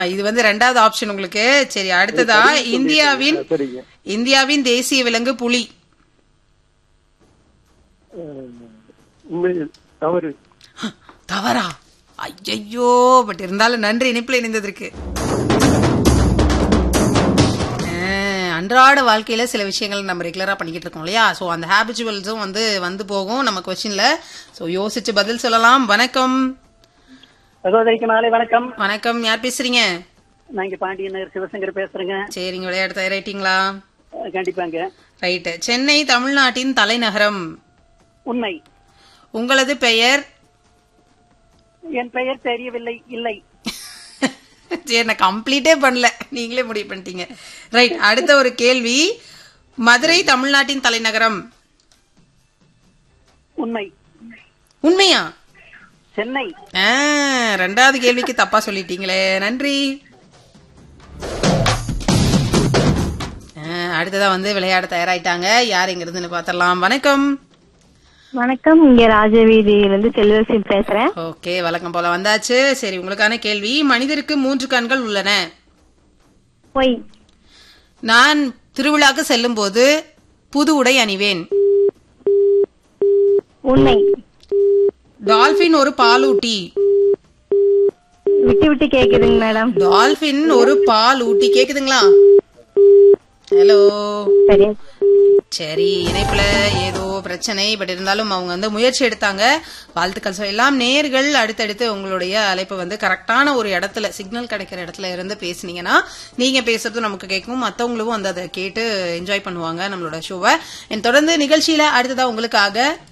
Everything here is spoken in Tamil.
இது வந்து ரெண்டாவது ஆப்ஷன் உங்களுக்கு சரி அடுத்ததா இந்தியாவின் சரிங்க இந்தியாவின் தேசிய விலங்கு புலி அஹ், உண்மை தவறு தவறா ஐயையோ பட் இருந்தாலும் நன்றி இணைப்புல இணைந்ததற்கு அஹ், அன்றாட வாழ்க்கையில சில விஷயங்கள் நம்ம ரெகுலரா பண்ணிக்கிட்டு இருக்கோம் இல்லையா சோ அந்த ஹேபிச்சுவல்ஸும் வந்து வந்து போகும் நம்ம கொஸ்டின்ல சோ யோசிச்சு பதில் சொல்லலாம் வணக்கம் சகோதரிக்கு மாலை வணக்கம் வணக்கம் யார் பேசுறீங்க நான் இங்க பாண்டியன் நகர் சிவசங்கர் பேசுறேங்க சரிங்க விளையாட்டு தயாராயிட்டீங்களா அஹ் கண்டிப்பாங்க ரைட்டு சென்னை தமிழ்நாட்டின் தலைநகரம் உண்மை உங்களது பெயர் என் பெயர் தெரியவில்லை இல்லை சரி நான் கம்ப்ளீட்டே பண்ணல நீங்களே முடிவு பண்ணிட்டீங்க ரைட் அடுத்த ஒரு கேள்வி மதுரை தமிழ்நாட்டின் தலைநகரம் உண்மை உண்மையா சென்னை ஆ, ரெண்டாவது கேள்விக்கு தப்பா சொல்லிட்டீங்களே நன்றி ஆ, அடுத்ததா வந்து விளையாட தயாராயிட்டாங்க யார் இங்க இருந்துன்னு பாத்திரலாம் வணக்கம் வணக்கம் இங்க ராஜவீதியிலிருந்து செல்வரசி பேசுறேன் ஓகே வழக்கம் போல வந்தாச்சு சரி உங்களுக்கான கேள்வி மனிதருக்கு மூன்று கண்கள் உள்ளன பொய் நான் திருவிழாக்கு செல்லும் போது புது உடை அணிவேன் உண்மை டால்பின் ஒரு பாலூட்டி விட்டு விட்டு கேக்குதுங்க மேடம் டால்பின் ஒரு பால் ஊட்டி கேக்குதுங்களா ஹலோ சரியா சரி இணைப்புல ஏதோ பிரச்சனை பட் இருந்தாலும் அவங்க வந்து முயற்சி எடுத்தாங்க வாழ்த்துக்கள் சொல்லலாம் நேர்கள் அடுத்தடுத்து உங்களுடைய அழைப்பு வந்து கரெக்டான ஒரு இடத்துல சிக்னல் கிடைக்கிற இடத்துல இருந்து பேசுனீங்கன்னா நீங்க பேசுறது நமக்கு கேட்கும் மத்தவங்களும் வந்து அதை கேட்டு என்ஜாய் பண்ணுவாங்க நம்மளோட ஷோவை தொடர்ந்து நிகழ்ச்சியில அடுத்ததா உங்களுக்காக